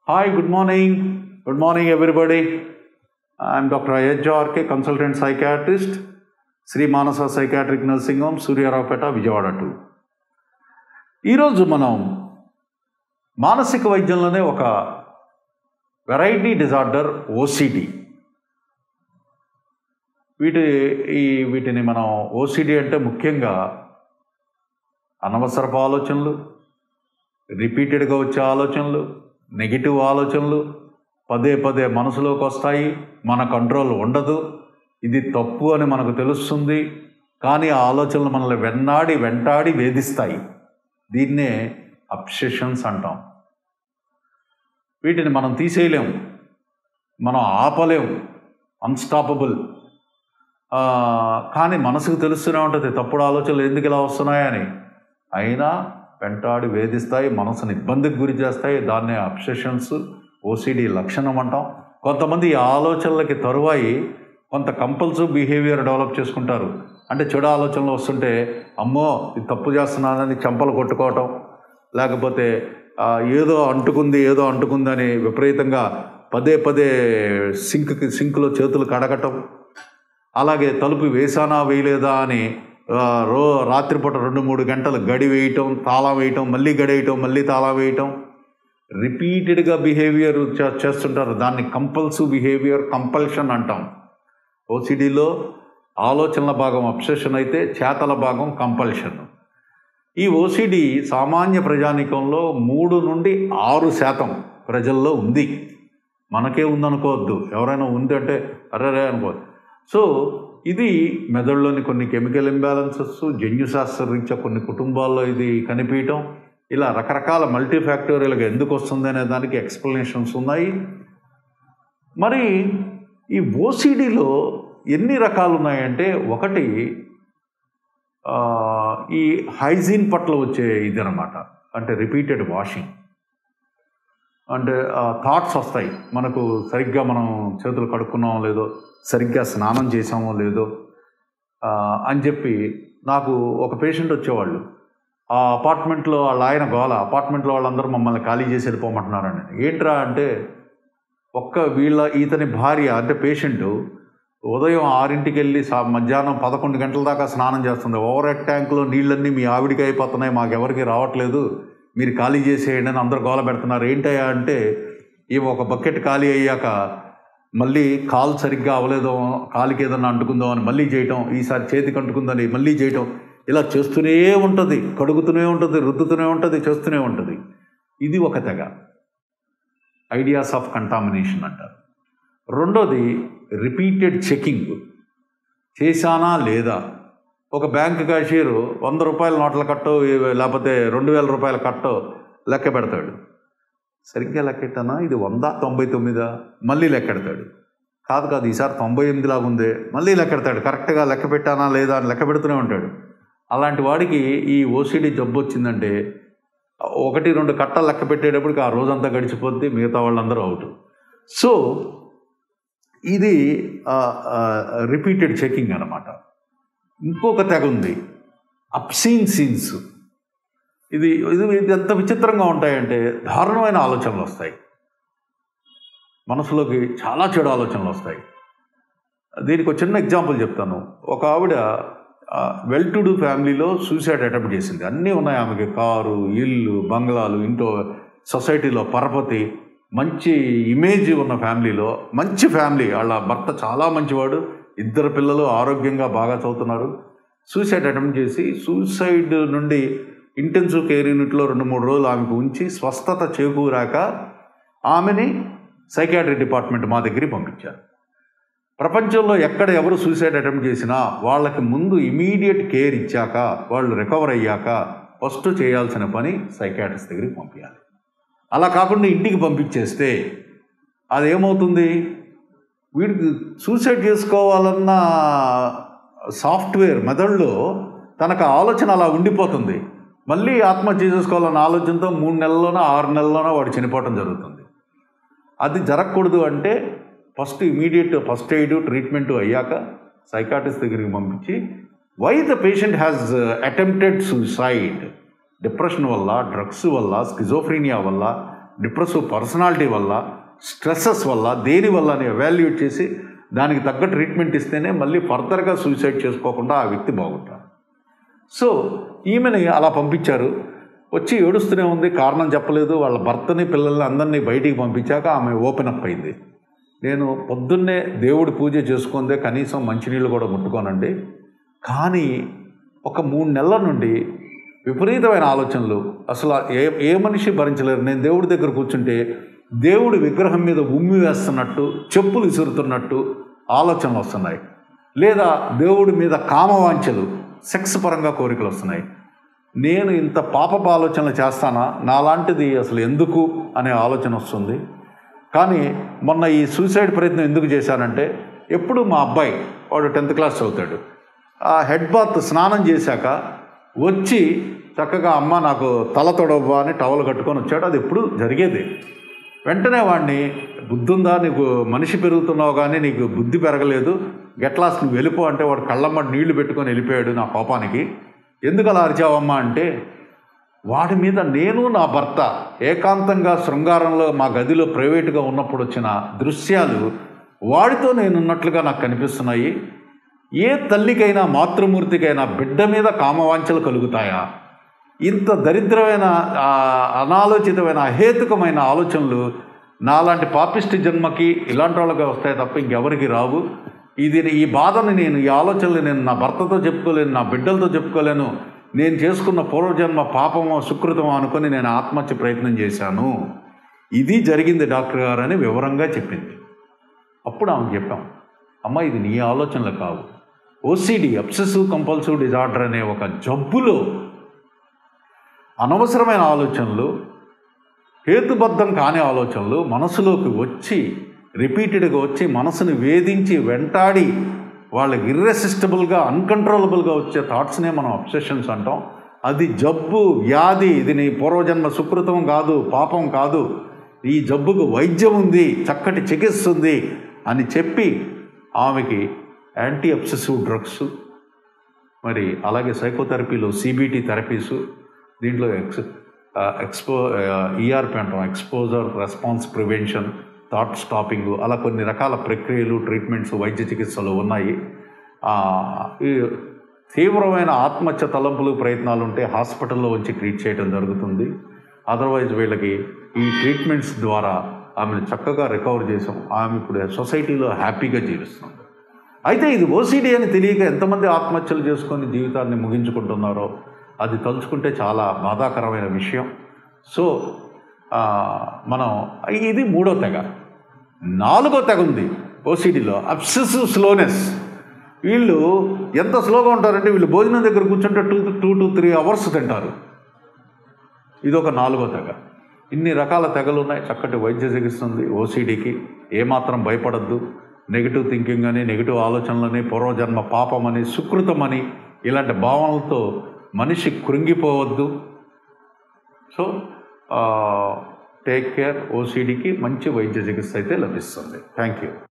Hi, good morning. Good morning, everybody. I'm Dr. Ayajja RK, consultant psychiatrist, Shri Manasa psychiatric nursing home Suryaraopet Vijayawada to ఈరోజు మనం మానసిక వైద్యంలోనే ఒక variety disorder OCD వీటి ఈ వీటిని మనం ఓసిడి అంటే ముఖ్యంగా అనవసరపు ఆలోచనలు రిపీటెడ్గా వచ్చే ఆలోచనలు నెగిటివ్ ఆలోచనలు పదే పదే మనసులోకి వస్తాయి మన కంట్రోల్ ఉండదు ఇది తప్పు అని మనకు తెలుస్తుంది కానీ ఆ ఆలోచనలు మనల్ని వెన్నాడి వెంటాడి వేధిస్తాయి దీన్నే అబ్సెషన్స్ అంటాం వీటిని మనం తీసేయలేం మనం ఆపలేం అన్స్టాపబుల్ కానీ మనసుకు తెలుస్తూనే ఉంటుంది తప్పుడు ఆలోచనలు ఎందుకు ఇలా వస్తున్నాయని అయినా వెంటాడి వేధిస్తాయి మనసును ఇబ్బందికి గురి చేస్తాయి దాన్నే అబ్సెషన్స్ ఓసిడి లక్షణం అంటాం కొంతమంది ఈ ఆలోచనలకి తరువాయి కొంత కంపల్సివ్ బిహేవియర్ డెవలప్ చేసుకుంటారు అంటే చెడు ఆలోచనలు వస్తుంటే అమ్మో ఇది తప్పు చేస్తున్నానని చెంపలు కొట్టుకోవటం లేకపోతే ఆ, ఏదో అంటుకుంది ఏదో అంటుకుందని విపరీతంగా పదే పదే సింక్కి సింక్లో చేతులు కడగటం అలాగే తలుపు వేసానా వేయలేదా అని ఆ, రో రాత్రిపూట రెండు మూడు గంటలు గడి వేయటం తాళం వేయటం మళ్ళీ గడి వేయటం మళ్ళీ తాళం వేయటం రిపీటెడ్గా బిహేవియర్ చేస్తుంటారు దాన్ని కంపల్సివ్ బిహేవియర్ కంపల్షన్ అంటాం ఓసిడిలో ఆలోచనల భాగం అబ్సెషన్ అయితే చేతల భాగం కంపల్షన్ ఈ ఓసిడి సామాన్య ప్రజానికంలో మూడు నుండి ఆరు శాతం ప్రజల్లో ఉంది మనకే ఉందనుకోవద్దు ఎవరైనా ఉంది అంటే అర్రరే అనుకోవద్దు సో ఇది మెదడులోని కొన్ని కెమికల్ ఇంబ్యాలెన్సెస్ జన్యుశాస్త్ర రీత్యా కొన్ని కుటుంబాల్లో ఇది కనిపించటం ఇలా రకరకాల మల్టీ ఫ్యాక్టోరియల్గా ఎందుకు వస్తుంది అనే దానికి ఎక్స్ప్లెనేషన్స్ ఉన్నాయి మరి ఈ ఓసిడిలో ఎన్ని రకాలు ఉన్నాయంటే ఒకటి ఆ, ఈ హైజీన్ పట్ల వచ్చే ఇది అనమాట అంటే రిపీటెడ్ వాషింగ్ అంటే థాట్స్ వస్తాయి మనకు సరిగ్గా మనం చేతులు కడుక్కున్నామో లేదో సరిగ్గా స్నానం చేసామో లేదో ఆ, అని చెప్పి నాకు ఒక పేషెంట్ వచ్చేవాళ్ళు ఆ అపార్ట్మెంట్లో వాళ్ళ ఆయన గోల అపార్ట్మెంట్లో వాళ్ళందరూ మమ్మల్ని ఖాళీ చేసి వెళ్ళిపోమంటున్నారని ఏంట్రా అంటే ఒక్క వీళ్ళ ఇతని భార్య అంటే పేషెంట్ ఉదయం ఆరింటికి వెళ్ళి సా మధ్యాహ్నం పదకొండు గంటల దాకా స్నానం చేస్తుంది ఓవర్ హెడ్ ట్యాంక్లో నీళ్ళన్నీ మీ ఆవిడికి అయిపోతున్నాయి మాకెవరికి రావట్లేదు మీరు ఖాళీ చేసేయండి అని అందరు గోల పెడుతున్నారు ఏంటయ్యా అంటే ఈ ఒక బకెట్ ఖాళీ అయ్యాక మళ్ళీ కాలు సరిగ్గా అవ్వలేదో కాలుకి ఏదన్నా అంటుకుందో అని మళ్ళీ చేయటం ఈసారి చేతికి అంటుకుందని మళ్ళీ చేయటం ఇలా చేస్తూనే ఉంటుంది కడుగుతూనే ఉంటుంది రుద్దుతూనే ఉంటుంది చేస్తూనే ఉంటుంది ఇది ఒక తెగ ఐడియాస్ ఆఫ్ కంటామినేషన్ అంటారు రెండోది రిపీటెడ్ చెకింగ్ చేశానా లేదా ఒక బ్యాంక్ క్యాషియరు వంద రూపాయల నోట్ల కట్టో ఏ- లేకపోతే రెండు వేల రూపాయల కట్టో లెక్క పెడతాడు సరిగ్గా లెక్కెట్టానా ఇది వంద తొంభై తొమ్మిదా మళ్ళీ లెక్కెడతాడు కాదు కాదు ఈసారి తొంభై ఎనిమిది లాగా ఉందే మళ్ళీ లెక్కెడతాడు కరెక్ట్గా లెక్క పెట్టానా లేదా అని లెక్క పెడుతూనే ఉంటాడు అలాంటి వాడికి ఈ ఓసిడి జబ్బు వచ్చిందంటే ఒకటి రెండు కట్టలు లెక్క పెట్టేటప్పటికి ఆ రోజంతా గడిచిపోద్ది మిగతా వాళ్ళందరూ అవుట్ సో ఇది రిపీటెడ్ చెకింగ్ అనమాట ఇంకొక తెగ ఉంది అప్సీన్ సీన్స్ ఇది ఇది ఇది ఎంత విచిత్రంగా ఉంటాయంటే దారుణమైన ఆలోచనలు వస్తాయి మనసులోకి చాలా చెడు ఆలోచనలు వస్తాయి దీనికి ఒక చిన్న ఎగ్జాంపుల్ చెప్తాను ఒక ఆవిడ వెల్ టు డూ ఫ్యామిలీలో సూసైడ్ అటెంప్ట్ చేసింది అన్నీ ఉన్నాయి ఆమెకి కారు ఇల్లు బంగ్లాలు ఇంట్లో సొసైటీలో పరపతి మంచి ఇమేజ్ ఉన్న ఫ్యామిలీలో మంచి ఫ్యామిలీ వాళ్ళ భర్త చాలా మంచివాడు ఇద్దరు పిల్లలు ఆరోగ్యంగా బాగా చదువుతున్నారు సూసైడ్ అటెంప్ట్ చేసి సూసైడ్ నుండి ఇంటెన్సివ్ కేర్ యూనిట్లో రెండు మూడు రోజులు ఆమెకు ఉంచి స్వస్థత చేకూరాక ఆమెని సైకాట్రీ డిపార్ట్మెంట్ మా దగ్గరికి పంపించారు ప్రపంచంలో ఎక్కడ ఎవరు సూసైడ్ అటెంప్ట్ చేసినా వాళ్ళకి ముందు ఇమీడియట్ కేర్ ఇచ్చాక వాళ్ళు రికవర్ అయ్యాక ఫస్ట్ చేయాల్సిన పని సైకాట్రిస్ట్ దగ్గరికి పంపించాలి అలా కాకుండా ఇంటికి పంపించేస్తే అదేమవుతుంది వీడికి సూసైడ్ చేసుకోవాలన్న సాఫ్ట్వేర్ మెదడులో తనకు ఆ ఆలోచన అలా ఉండిపోతుంది మళ్ళీ ఆత్మహత్య చేసుకోవాలన్న ఆలోచనతో మూడు నెలల్లోనో ఆరు నెలల్లోనో వాడు చనిపోవటం జరుగుతుంది అది జరగకూడదు అంటే first immediate first aid treatment అయ్యాక సైకాటిస్ట్ దగ్గరికి పంపించి why the patient has attempted suicide depression వల్ల డ్రగ్స్ వల్ల స్కిజోఫ్రీనియా వల్ల డిప్రెసివ్ పర్సనాలిటీ వల్ల స్ట్రెస్సెస్ వల్ల దేని వల్ల అని ఎవాల్యుయేట్ చేసి దానికి తగ్గ ట్రీట్మెంట్ ఇస్తేనే మళ్ళీ ఫర్దర్గా సూసైడ్ చేసుకోకుండా ఆ వ్యక్తి బాగుంటారు సో ఈమెని అలా పంపించారు వచ్చి ఏడుస్తూనే ఉంది కారణం చెప్పలేదు వాళ్ళ భర్తని పిల్లల్ని అందరినీ బయటికి పంపించాక ఆమె ఓపెన్ అప్ అయింది నేను పొద్దున్నే దేవుడి పూజ చేసుకుందే కనీసం మంచినీళ్ళు కూడా ముట్టుకోనండి కానీ ఒక మూడు నెలల నుండి విపరీతమైన ఆలోచనలు అసలు ఏ ఏ మనిషి భరించలేరు నేను దేవుడి దగ్గర కూర్చుంటే దేవుడి విగ్రహం మీద ఉమ్మి వేస్తున్నట్టు చెప్పులు విసురుతున్నట్టు ఆలోచనలు వస్తున్నాయి లేదా దేవుడి మీద కామవాంఛలు సెక్స్ పరంగా కోరికలు వస్తున్నాయి నేను ఇంత పాపపు ఆలోచనలు చేస్తానా నాలాంటిది అసలు ఎందుకు అనే ఆలోచన వస్తుంది కానీ మొన్న ఈ సూసైడ్ ప్రయత్నం ఎందుకు చేశానంటే ఎప్పుడు మా అబ్బాయి వాడు టెన్త్ క్లాస్ చదువుతాడు ఆ హెడ్ బాత్ స్నానం చేశాక వచ్చి చక్కగా అమ్మ నాకు తల తొడవ్వా అని టవల్ కట్టుకొని వచ్చాడు అది ఎప్పుడు జరిగేది వెంటనే వాడిని బుద్ధి ఉందా నీకు మనిషి పెరుగుతున్నావు కానీ నీకు బుద్ధి పెరగలేదు గెట్లాస్ నువ్వు వెళ్ళిపో అంటే వాడు కళ్ళమ్మ నీళ్లు పెట్టుకొని వెళ్ళిపోయాడు నా కోపానికి ఎందుకు అలా అరిచావమ్మా అంటే వాడి మీద నేను నా భర్త ఏకాంతంగా శృంగారంలో మా గదిలో ప్రైవేటుగా ఉన్నప్పుడు వచ్చిన దృశ్యాలు వాడితో నేనున్నట్లుగా నాకు కనిపిస్తున్నాయి ఏ తల్లికైనా మాతృమూర్తికైనా బిడ్డ మీద కామవాంఛలు కలుగుతాయా ఇంత దరిద్రమైన ఆ, అనాలోచితమైన అహేతుకమైన ఆలోచనలు నాలాంటి పాపిష్టి జన్మకి ఇలాంటి వాళ్ళకి వస్తాయి తప్ప ఇంకెవరికి రావు ఇది ఈ బాధని నేను ఈ ఆలోచనలు నేను నా భర్తతో చెప్పుకోలేను నా బిడ్డలతో చెప్పుకోలేను నేను చేసుకున్న పూర్వజన్మ పాపమో సుకృతమో అనుకొని నేను ఆత్మహత్య ప్రయత్నం చేశాను ఇది జరిగింది డాక్టర్ గారు అని వివరంగా చెప్పింది అప్పుడు ఆమె చెప్పాం అమ్మ ఇది నీ ఆలోచనలు కావు ఓసిడి అబ్సెసివ్ కంపల్సివ్ డిజార్డర్ అనే ఒక జబ్బులో అనవసరమైన ఆలోచనలు హేతుబద్ధం కాని ఆలోచనలు మనసులోకి వచ్చి రిపీటెడ్గా వచ్చి మనసుని వేధించి వెంటాడి వాళ్ళకి ఇర్రెసిస్టబుల్గా అన్కంట్రోలబుల్గా వచ్చే థాట్స్నే మనం అబ్సెషన్స్ అంటాం అది జబ్బు వ్యాధి ఇది నీ పూర్వజన్మ సుకృతం కాదు పాపం కాదు ఈ జబ్బుకు వైద్యం ఉంది చక్కటి చికిత్స ఉంది అని చెప్పి ఆమెకి యాంటీ అబ్సెసివ్ డ్రగ్స్ మరి అలాగే సైకోథెరపీలో సిబిటి థెరపీసు దీంట్లో ఎక్స్ ఆ, ఎక్స్పో ఈఆర్పి అంటాం exposure response prevention thought stopping అలా కొన్ని రకాల ప్రక్రియలు ట్రీట్మెంట్స్ వైద్య చికిత్సలు ఉన్నాయి ఆ, ఈ తీవ్రమైన ఆత్మహత్య తలంపులు ప్రయత్నాలు ఉంటే హాస్పిటల్లో వచ్చి ట్రీట్ చేయడం జరుగుతుంది అదర్వైజ్ వీళ్ళకి ఈ ట్రీట్మెంట్స్ ద్వారా ఆమెను చక్కగా రికవర్ చేసాం ఆమె ఇప్పుడు సొసైటీలో హ్యాపీగా జీవిస్తుంది అయితే ఇది ఓసిడి అని తెలియక ఎంతమంది ఆత్మహత్యలు చేసుకొని జీవితాన్ని ముగించుకుంటున్నారో అది తలుచుకుంటే చాలా బాధాకరమైన విషయం సో ఆ, మనం ఇది మూడో తెగ నాలుగో తెగ ఉంది ఓసిడిలో అబ్సెసివ్ స్లోనెస్ వీళ్ళు ఎంత స్లోగా ఉంటారంటే వీళ్ళు భోజనం దగ్గర కూర్చుంటే two two to three hours తింటారు ఇది ఒక నాలుగో తెగ ఇన్ని రకాల తెగలు ఉన్నాయి చక్కటి వైద్య చికిత్స ఉంది ఓసిడికి ఏమాత్రం భయపడద్దు నెగిటివ్ థింకింగ్ అని నెగిటివ్ ఆలోచనలని పూర్వజన్మ పాపమని సుకృతమని ఇలాంటి భావనలతో మనిషి కృంగిపోవద్దు సో టేక్ కేర్ ఓసిడికి మంచి వైద్య చికిత్స అయితే లభిస్తుంది థ్యాంక్ యూ